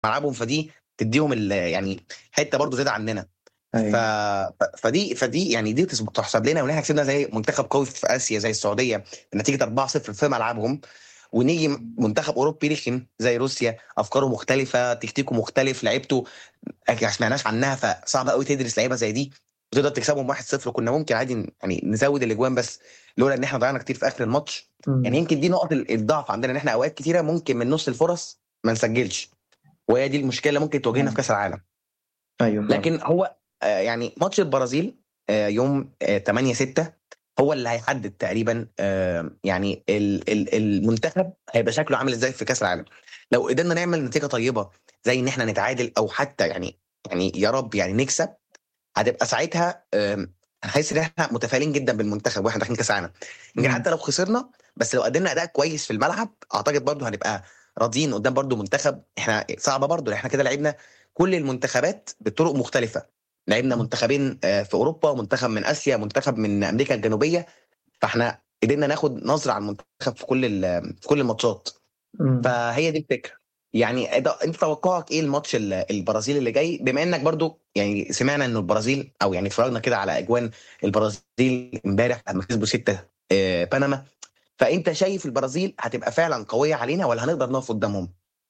ملعبهم فدي تديهم يعني حته برضو زياده عننا أيوة. ف... فدي فدي يعني دي تحسب لنا وان احنا كسبنا زي منتخب قوي في اسيا زي السعوديه بنتيجه 4-0 في ملعبهم ونيجي منتخب اوروبي رخم زي روسيا افكاره مختلفه تكتيكه مختلف لعيبته ما سمعناش عنها فصعب قوي تدرس لعيبه زي دي وتقدر تكسبهم 1-0 كنا ممكن عادي يعني نزود الاجوان بس لولا ان احنا ضيعنا كتير في اخر الماتش مم. يعني يمكن دي نقط الضعف عندنا ان احنا اوقات كتيره ممكن من نص الفرص ما نسجلش وهي دي المشكله اللي ممكن تواجهنا في كاس العالم ايوه فاهم. لكن هو آه، يعني ماتش البرازيل آه، يوم 8 6 هو اللي هيحدد تقريبا آه، يعني ال- ال- المنتخب هيبقى شكله عامل ازاي في كاس العالم لو قدرنا نعمل نتيجه طيبه زي ان احنا نتعادل او حتى يعني يعني يا رب يعني نكسب هتبقى ساعتها آم، هحس ان احنا متفائلين جدا بالمنتخب واحنا داخلين كاس العالم يمكن مم. حتى لو خسرنا بس لو قدمنا اداء كويس في الملعب اعتقد برضو هنبقى راضيين قدام برضو منتخب احنا صعبه برضو احنا كده لعبنا كل المنتخبات بطرق مختلفه لعبنا منتخبين آه، في اوروبا منتخب من اسيا منتخب من امريكا الجنوبيه فاحنا قدرنا ناخد نظره على المنتخب في كل ال- في كل الماتشات مم. فهي دي الفكره يعني إذا- انت توقعك ايه الماتش ال- البرازيل اللي جاي بما انك برضو يعني سمعنا ان البرازيل او يعني اتفرجنا كده على اجوان البرازيل امبارح لما كسبوا ستة آه، بنما فانت شايف البرازيل هتبقى فعلا قويه علينا ولا هنقدر نقف قدامهم؟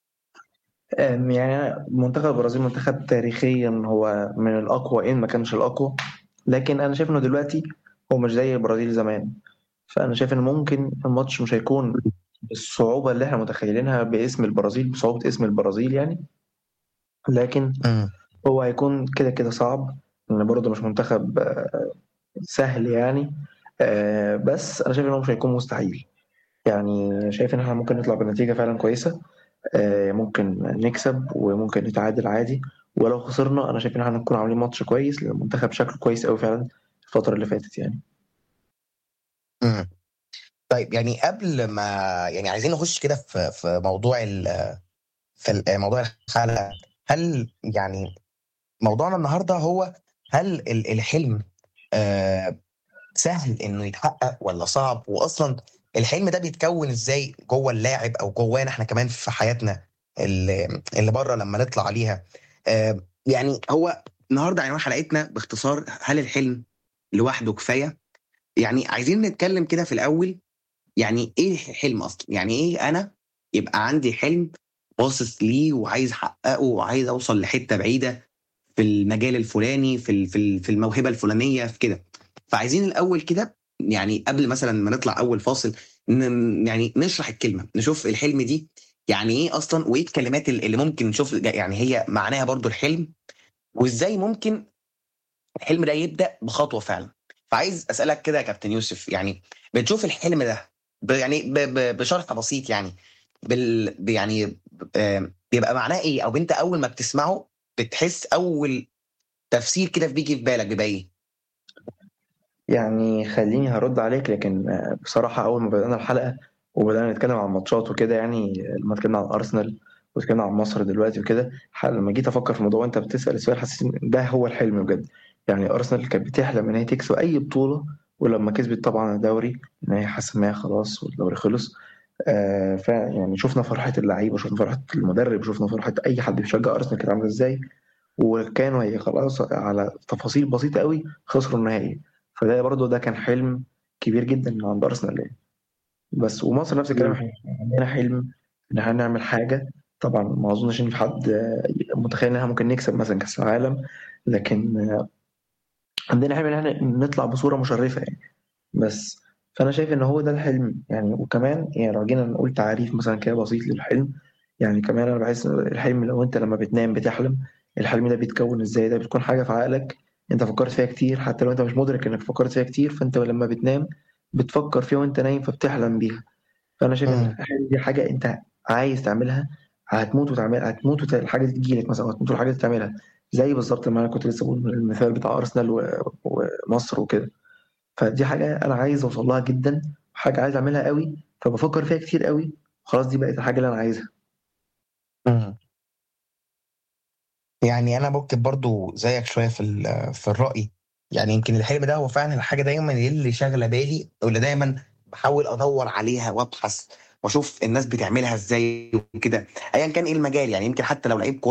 أم، يعني منتخب البرازيل منتخب تاريخيا هو من الأقوى إن ما كانش الأقوى لكن أنا شايف إنه دلوقتي هو مش زي البرازيل زمان فأنا شايف إن ممكن الماتش مش هيكون بالصعوبة اللي إحنا متخيلينها باسم البرازيل بصعوبة اسم البرازيل يعني لكن هو هيكون كده كده صعب لأن برضه مش منتخب آه، سهل يعني آه، بس أنا شايف إن هو مش هيكون مستحيل يعني شايف إن إحنا ممكن نطلع بنتيجة فعلا كويسة آه، ممكن نكسب وممكن نتعادل عادي ولو خسرنا انا شايف ان احنا هنكون عاملين ماتش كويس لان المنتخب شكله كويس قوي فعلا الفتره اللي فاتت يعني مم. طيب يعني قبل ما يعني عايزين نخش كده في في موضوع ال في ال- موضوع الحلقه هل يعني موضوعنا النهارده هو هل ال- الحلم آه، سهل انه يتحقق ولا صعب واصلا الحلم ده بيتكون ازاي جوه اللاعب او جوانا احنا كمان في حياتنا اللي, اللي بره لما نطلع عليها آه، يعني هو النهارده عنوان حلقتنا باختصار هل الحلم لوحده كفايه يعني عايزين نتكلم كده في الاول يعني ايه حلم اصلا يعني ايه انا يبقى عندي حلم باصص ليه وعايز احققه وعايز اوصل لحته بعيده في المجال الفلاني في ال- في ال- في الموهبه الفلانيه في كده فعايزين الاول كده يعني قبل مثلا ما نطلع اول فاصل ن- يعني نشرح الكلمه نشوف الحلم دي يعني ايه اصلا وايه الكلمات اللي اللي ممكن نشوف يعني هي معناها برضو الحلم وازاي ممكن الحلم ده يبدا بخطوه فعلا فعايز اسالك كده يا كابتن يوسف يعني بتشوف الحلم ده ب- يعني ب- ب- بشرح بسيط يعني بال ب- يعني آه، بيبقى معناه ايه او انت اول ما بتسمعه بتحس اول تفسير كده بيجي في بالك بيبقى ايه؟ يعني خليني هرد عليك لكن آه، بصراحه اول ما بدانا الحلقه وبدانا نتكلم عن الماتشات وكده يعني لما اتكلمنا عن ارسنال واتكلمنا عن مصر دلوقتي وكده ح- لما جيت افكر في الموضوع وانت بتسال السؤال حسيت ان ده هو الحلم بجد يعني ارسنال كانت بتحلم ان هي تكسب اي بطوله ولما كسبت طبعا الدوري ان هي حاسه ان هي خلاص والدوري خلص آه ف يعني شفنا فرحه اللعيبه شفنا فرحه المدرب شفنا فرحه اي حد بيشجع ارسنال كانت عامله ازاي وكانوا هي خلاص على تفاصيل بسيطه قوي خسروا النهائي فده برضه ده كان حلم كبير جدا من عند ارسنال يعني بس ومصر نفس الكلام احنا عندنا حلم ان احنا نعمل حاجه طبعا ما اظنش ان في حد آه، متخيل ان احنا ممكن نكسب مثلا كاس العالم لكن آه، عندنا حلم ان احنا نطلع بصوره مشرفه يعني بس فانا شايف ان هو ده الحلم يعني وكمان يعني لو جينا نقول تعريف مثلا كده بسيط للحلم يعني كمان انا بحس ان الحلم لو انت لما بتنام بتحلم الحلم ده بيتكون ازاي ده بتكون حاجه في عقلك انت فكرت فيها كتير حتى لو انت مش مدرك انك فكرت فيها كتير فانت لما بتنام بتفكر فيها وانت نايم فبتحلم بيها فانا شايف ان مم. الحلم دي حاجه انت عايز تعملها هتموت وتعمل هتموت وت- الحاجه دي تجيلك مثلا أو هتموت والحاجه دي تعملها زي بالظبط لما انا كنت لسه بقول المثال بتاع ارسنال و- ومصر وكده فدي حاجه انا عايز اوصل لها جدا حاجه عايز اعملها قوي فبفكر فيها كتير قوي خلاص دي بقت الحاجه اللي انا عايزها مم. يعني انا ممكن برضو زيك شويه في ال- في الراي يعني يمكن الحلم ده هو فعلا الحاجه دايما اللي شاغله بالي واللي دايما بحاول ادور عليها وابحث واشوف الناس بتعملها ازاي وكده ايا كان ايه المجال يعني يمكن حتى لو لعيب كوره